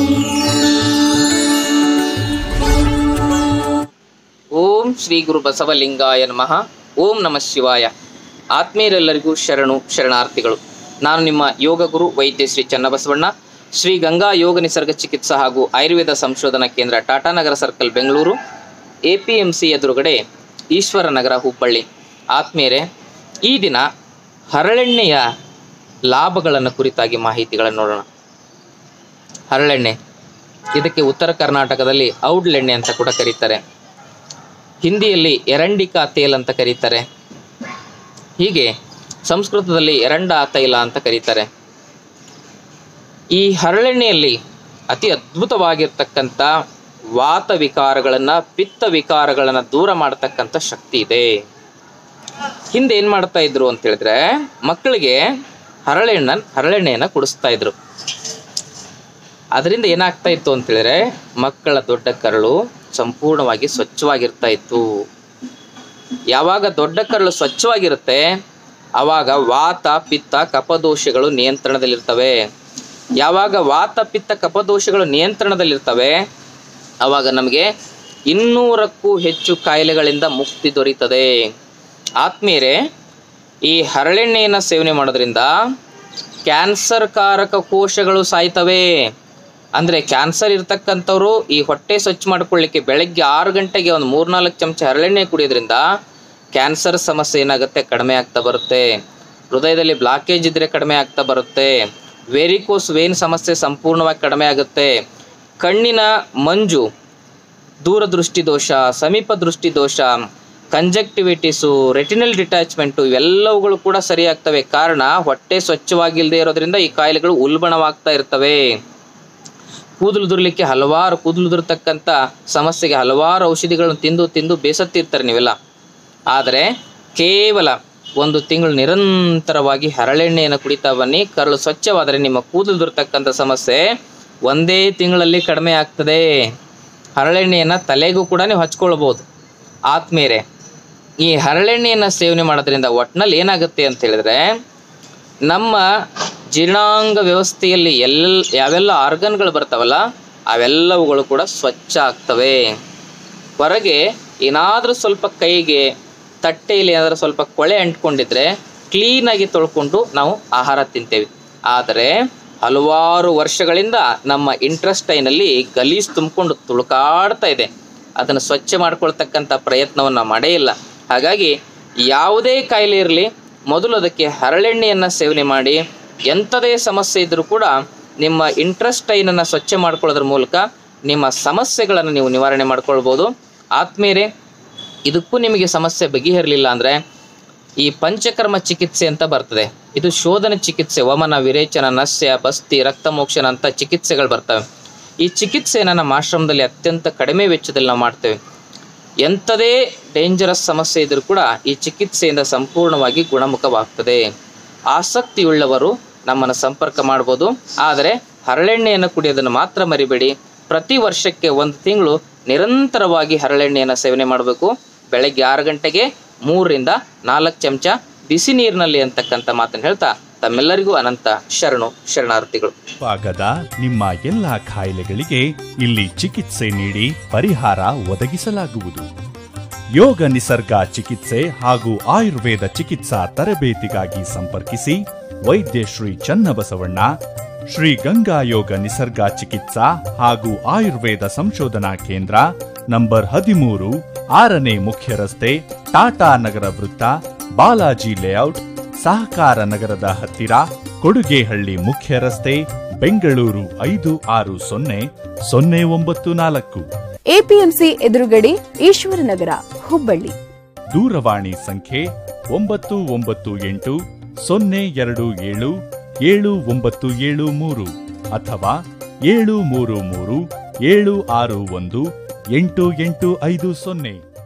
ಓಂ ಶ್ರೀ ಗುರು ಬಸವಲಿಂಗಾಯ ನಮಃ ಓಂ ನಮಃ ಶಿವಾಯ ಆತ್ಮೀಯರೆಲ್ಲರಿಗೂ ಶರಣು ಶರಣಾರ್ಥಿಗಳು ನಾನು ನಿಮ್ಮ ಯೋಗ ಗುರು ವೈದ್ಯ ಶ್ರೀ ಚನ್ನಬಸವಣ್ಣ ಶ್ರೀ ಗಂಗಾ ಯೋಗ ನಿಸರ್ಗ ಚಿಕಿತ್ಸಾ ಹಾಗೂ ಆಯುರ್ವೇದ ಸಂಶೋಧನಾ ಕೇಂದ್ರ Tatanagar circle Bengaluru A P M C ಎದುರುಗಡೆ ಈಶ್ವರ ನಗರ ಹುಬ್ಬಳ್ಳಿ ಆತ್ಮೀಯರೇ ಈ ದಿನ ಹರಳೆಣ್ಣೆಯ ಲಾಭಗಳನ್ನು ಕುರಿತಾಗಿ ಮಾಹಿತಿಗಳನ್ನು ನೋಡೋಣ ಹರಳೆಣ್ಣೆ ಇದಕ್ಕೆ ಉತ್ತರ ಕರ್ನಾಟಕದಲ್ಲಿ ಔಡ್ಲೆಣ್ಣೆ ಅಂತ ಕೂಡ ಕರೀತಾರೆ ಹಿಂದಿಯಲ್ಲಿ ಎರಂಡಿಕಾ ತೇಲ್ ಅಂತ ಕರೀತಾರೆ ಹೀಗೆ ಸಂಸ್ಕೃತದಲ್ಲಿ ಎರಂಡ ತೈಲ ಅಂತ ಕರೀತಾರೆ ಈ ಹರಳೆಣ್ಣೆಯಲ್ಲಿ ಅತಿ ಅದ್ಭುತವಾಗಿರ್ತಕ್ಕಂಥ ವಾತ ವಿಕಾರಗಳನ್ನು ಪಿತ್ತ ವಿಕಾರಗಳನ್ನು ದೂರ ಮಾಡತಕ್ಕಂಥ ಶಕ್ತಿ ಇದೆ ಹಿಂದೆ ಏನು ಮಾಡ್ತಾ ಇದ್ರು ಅಂತ ಹೇಳಿದ್ರೆ ಮಕ್ಕಳಿಗೆ ಹರಳೆಣ್ಣ ಹರಳೆಣ್ಣೆಯನ್ನು ಕುಡಿಸ್ತಾ ಇದ್ರು ಅದರಿಂದ ಏನಾಗ್ತಾ ಇತ್ತು ಅಂತ ಹೇಳಿದ್ರೆ ಮಕ್ಕಳ ದೊಡ್ಡ ಕರಳು ಸಂಪೂರ್ಣವಾಗಿ ಸ್ವಚ್ಛವಾಗಿರ್ತಾ ಇತ್ತು ಯಾವಾಗ ದೊಡ್ಡ ಕರಳು ಸ್ವಚ್ಛವಾಗಿರುತ್ತೆ ಆವಾಗ ವಾತ ಪಿತ್ತ ಕಪದೋಷಗಳು ನಿಯಂತ್ರಣದಲ್ಲಿರ್ತವೆ ಯಾವಾಗ ವಾತ ಪಿತ್ತ ಕಪದೋಷಗಳು ನಿಯಂತ್ರಣದಲ್ಲಿರ್ತವೆ ಆವಾಗ ನಮಗೆ ಇನ್ನೂರಕ್ಕೂ ಹೆಚ್ಚು ಕಾಯಿಲೆಗಳಿಂದ ಮುಕ್ತಿ ದೊರೀತದೆ ಆತ್ಮೀಯರೇ ಈ ಹರಳೆಣ್ಣೆಯನ್ನು ಸೇವನೆ ಮಾಡೋದ್ರಿಂದ ಕ್ಯಾನ್ಸರ್ ಕಾರಕ ಕೋಶಗಳು ಸಾಯ್ತವೆ ಅಂದರೆ ಕ್ಯಾನ್ಸರ್ ಇರ್ತಕ್ಕಂಥವ್ರು ಈ ಹೊಟ್ಟೆ ಸ್ವಚ್ಛ ಮಾಡ್ಕೊಳ್ಳಿಕ್ಕೆ ಬೆಳಗ್ಗೆ ಆರು ಗಂಟೆಗೆ ಒಂದು ಮೂರ್ನಾಲ್ಕು ಚಮಚ ಹರಳೆಣ್ಣೆ ಕುಡಿಯೋದ್ರಿಂದ ಕ್ಯಾನ್ಸರ್ ಸಮಸ್ಯೆ ಏನಾಗುತ್ತೆ ಕಡಿಮೆ ಆಗ್ತಾ ಬರುತ್ತೆ ಹೃದಯದಲ್ಲಿ ಬ್ಲಾಕೇಜ್ ಇದ್ದರೆ ಕಡಿಮೆ ಆಗ್ತಾ ಬರುತ್ತೆ ವೆರಿಕೋಸ್ ವೇನ್ ಸಮಸ್ಯೆ ಸಂಪೂರ್ಣವಾಗಿ ಕಡಿಮೆ ಆಗುತ್ತೆ ಕಣ್ಣಿನ ಮಂಜು ದೂರದೃಷ್ಟಿ ದೋಷ ಸಮೀಪ ದೃಷ್ಟಿ ದೋಷ ಕಂಜಕ್ಟಿವಿಟೀಸು ರೆಟಿನಲ್ ಡಿಟ್ಯಾಚ್ಮೆಂಟು ಇವೆಲ್ಲವುಗಳು ಕೂಡ ಸರಿಯಾಗ್ತವೆ ಕಾರಣ ಹೊಟ್ಟೆ ಸ್ವಚ್ಛವಾಗಿಲ್ಲದೆ ಇರೋದ್ರಿಂದ ಈ ಕಾಯಿಲೆಗಳು ಉಲ್ಬಣವಾಗ್ತಾ ಇರ್ತವೆ ಕೂದಲು ದುರ್ಲಿಕ್ಕೆ ಹಲವಾರು ಕೂದಲು ದುರ್ತಕ್ಕಂಥ ಸಮಸ್ಯೆಗೆ ಹಲವಾರು ಔಷಧಿಗಳನ್ನು ತಿಂದು ತಿಂದು ಬೇಸತ್ತಿರ್ತಾರೆ ನೀವೆಲ್ಲ ಆದರೆ ಕೇವಲ ಒಂದು ತಿಂಗಳು ನಿರಂತರವಾಗಿ ಹರಳೆಣ್ಣೆಯನ್ನು ಕುಡಿತಾ ಬನ್ನಿ ಕರಳು ಸ್ವಚ್ಛವಾದರೆ ನಿಮ್ಮ ಕೂದಲು ದುರ್ತಕ್ಕಂಥ ಸಮಸ್ಯೆ ಒಂದೇ ತಿಂಗಳಲ್ಲಿ ಕಡಿಮೆ ಆಗ್ತದೆ ಹರಳೆಣ್ಣೆಯನ್ನು ತಲೆಗೂ ಕೂಡ ನೀವು ಹಚ್ಕೊಳ್ಬೋದು ಆತ್ಮೀಯರೇ ಈ ಹರಳೆಣ್ಣೆಯನ್ನು ಸೇವನೆ ಮಾಡೋದ್ರಿಂದ ಒಟ್ಟಿನಲ್ಲಿ ಏನಾಗುತ್ತೆ ಅಂತ ಹೇಳಿದ್ರೆ ನಮ್ಮ ಜೀರ್ಣಾಂಗ ವ್ಯವಸ್ಥೆಯಲ್ಲಿ ಎಲ್ಲ ಯಾವೆಲ್ಲ ಆರ್ಗನ್ಗಳು ಬರ್ತಾವಲ್ಲ ಅವೆಲ್ಲವುಗಳು ಕೂಡ ಸ್ವಚ್ಛ ಆಗ್ತವೆ ಹೊರಗೆ ಏನಾದರೂ ಸ್ವಲ್ಪ ಕೈಗೆ ತಟ್ಟೆಯಲ್ಲಿ ಏನಾದರೂ ಸ್ವಲ್ಪ ಕೊಳೆ ಅಂಟ್ಕೊಂಡಿದ್ರೆ ಕ್ಲೀನಾಗಿ ತೊಳ್ಕೊಂಡು ನಾವು ಆಹಾರ ತಿಂತೇವೆ ಆದರೆ ಹಲವಾರು ವರ್ಷಗಳಿಂದ ನಮ್ಮ ಇಂಟ್ರೆಸ್ಟೈನಲ್ಲಿ ಗಲೀಜು ತುಂಬಿಕೊಂಡು ತುಳುಕಾಡ್ತಾ ಇದೆ ಅದನ್ನು ಸ್ವಚ್ಛ ಮಾಡ್ಕೊಳ್ತಕ್ಕಂಥ ಪ್ರಯತ್ನವನ್ನು ಮಾಡೇ ಇಲ್ಲ ಹಾಗಾಗಿ ಯಾವುದೇ ಕಾಯಿಲೆ ಇರಲಿ ಮೊದಲು ಅದಕ್ಕೆ ಹರಳೆಣ್ಣೆಯನ್ನು ಸೇವನೆ ಮಾಡಿ ಎಂಥದೇ ಸಮಸ್ಯೆ ಇದ್ದರೂ ಕೂಡ ನಿಮ್ಮ ಇಂಟ್ರೆಸ್ಟೈನನ್ನು ಸ್ವಚ್ಛ ಮಾಡ್ಕೊಳ್ಳೋದ್ರ ಮೂಲಕ ನಿಮ್ಮ ಸಮಸ್ಯೆಗಳನ್ನು ನೀವು ನಿವಾರಣೆ ಮಾಡ್ಕೊಳ್ಬೋದು ಆತ್ಮೀಯರೇ ಇದಕ್ಕೂ ನಿಮಗೆ ಸಮಸ್ಯೆ ಬಗೆಹರಲಿಲ್ಲ ಅಂದರೆ ಈ ಪಂಚಕರ್ಮ ಚಿಕಿತ್ಸೆ ಅಂತ ಬರ್ತದೆ ಇದು ಶೋಧನ ಚಿಕಿತ್ಸೆ ವಮನ ವಿರೇಚನ ನಸ್ಯ ಬಸ್ತಿ ರಕ್ತಮೋಕ್ಷಣ ಅಂತ ಚಿಕಿತ್ಸೆಗಳು ಬರ್ತವೆ ಈ ಚಿಕಿತ್ಸೆಯನ್ನು ನಮ್ಮ ಆಶ್ರಮದಲ್ಲಿ ಅತ್ಯಂತ ಕಡಿಮೆ ವೆಚ್ಚದಲ್ಲಿ ನಾವು ಮಾಡ್ತೇವೆ ಎಂಥದೇ ಡೇಂಜರಸ್ ಸಮಸ್ಯೆ ಇದ್ರೂ ಕೂಡ ಈ ಚಿಕಿತ್ಸೆಯಿಂದ ಸಂಪೂರ್ಣವಾಗಿ ಗುಣಮುಖವಾಗ್ತದೆ ಆಸಕ್ತಿಯುಳ್ಳವರು ನಮ್ಮನ್ನು ಸಂಪರ್ಕ ಮಾಡ್ಬೋದು ಆದರೆ ಹರಳೆಣ್ಣೆಯನ್ನು ಕುಡಿಯೋದನ್ನು ಮಾತ್ರ ಮರಿಬೇಡಿ ಪ್ರತಿ ವರ್ಷಕ್ಕೆ ಒಂದು ತಿಂಗಳು ನಿರಂತರವಾಗಿ ಹರಳೆಣ್ಣೆಯನ್ನು ಸೇವನೆ ಮಾಡಬೇಕು ಬೆಳಗ್ಗೆ ಆರು ಗಂಟೆಗೆ ಮೂರರಿಂದ ನಾಲ್ಕು ಚಮಚ ಬಿಸಿ ನೀರಿನಲ್ಲಿ ಅಂತಕ್ಕಂಥ ಮಾತನ್ನು ಹೇಳ್ತಾ ತಮ್ಮೆಲ್ಲರಿಗೂ ಅನಂತ ಶರಣು ಶರಣಾರ್ಥಿಗಳು ಭಾಗದ ನಿಮ್ಮ ಎಲ್ಲ ಕಾಯಿಲೆಗಳಿಗೆ ಇಲ್ಲಿ ಚಿಕಿತ್ಸೆ ನೀಡಿ ಪರಿಹಾರ ಒದಗಿಸಲಾಗುವುದು ಯೋಗ ನಿಸರ್ಗ ಚಿಕಿತ್ಸೆ ಹಾಗೂ ಆಯುರ್ವೇದ ಚಿಕಿತ್ಸಾ ತರಬೇತಿಗಾಗಿ ಸಂಪರ್ಕಿಸಿ ವೈದ್ಯ ಶ್ರೀ ಚನ್ನಬಸವಣ್ಣ ಶ್ರೀ ಗಂಗಾ ಯೋಗ ನಿಸರ್ಗ ಚಿಕಿತ್ಸಾ ಹಾಗೂ ಆಯುರ್ವೇದ ಸಂಶೋಧನಾ ಕೇಂದ್ರ ನಂಬರ್ ಹದಿಮೂರು ಆರನೇ ಮುಖ್ಯ ರಸ್ತೆ ಟಾಟಾ ನಗರ ವೃತ್ತ ಬಾಲಾಜಿ ಲೇಔಟ್ ಸಹಕಾರ ನಗರದ ಹತ್ತಿರ ಕೊಡುಗೆಹಳ್ಳಿ ಮುಖ್ಯ ರಸ್ತೆ ಬೆಂಗಳೂರು ಐದು ಆರು ಸೊನ್ನೆ ಸೊನ್ನೆ ಒಂಬತ್ತು ನಾಲ್ಕು ಎಪಿಎಂಸಿ ಎದುರುಗಡೆ ಈಶ್ವರನಗರ ಹುಬ್ಬಳ್ಳಿ ದೂರವಾಣಿ ಸಂಖ್ಯೆ ಒಂಬತ್ತು ಒಂಬತ್ತು ಎಂಟು ಸೊನ್ನೆ ಎರಡು ಏಳು ಏಳು ಒಂಬತ್ತು ಏಳು ಮೂರು ಅಥವಾ ಏಳು ಮೂರು ಮೂರು ಏಳು ಆರು ಒಂದು ಎಂಟು ಎಂಟು ಐದು ಸೊನ್ನೆ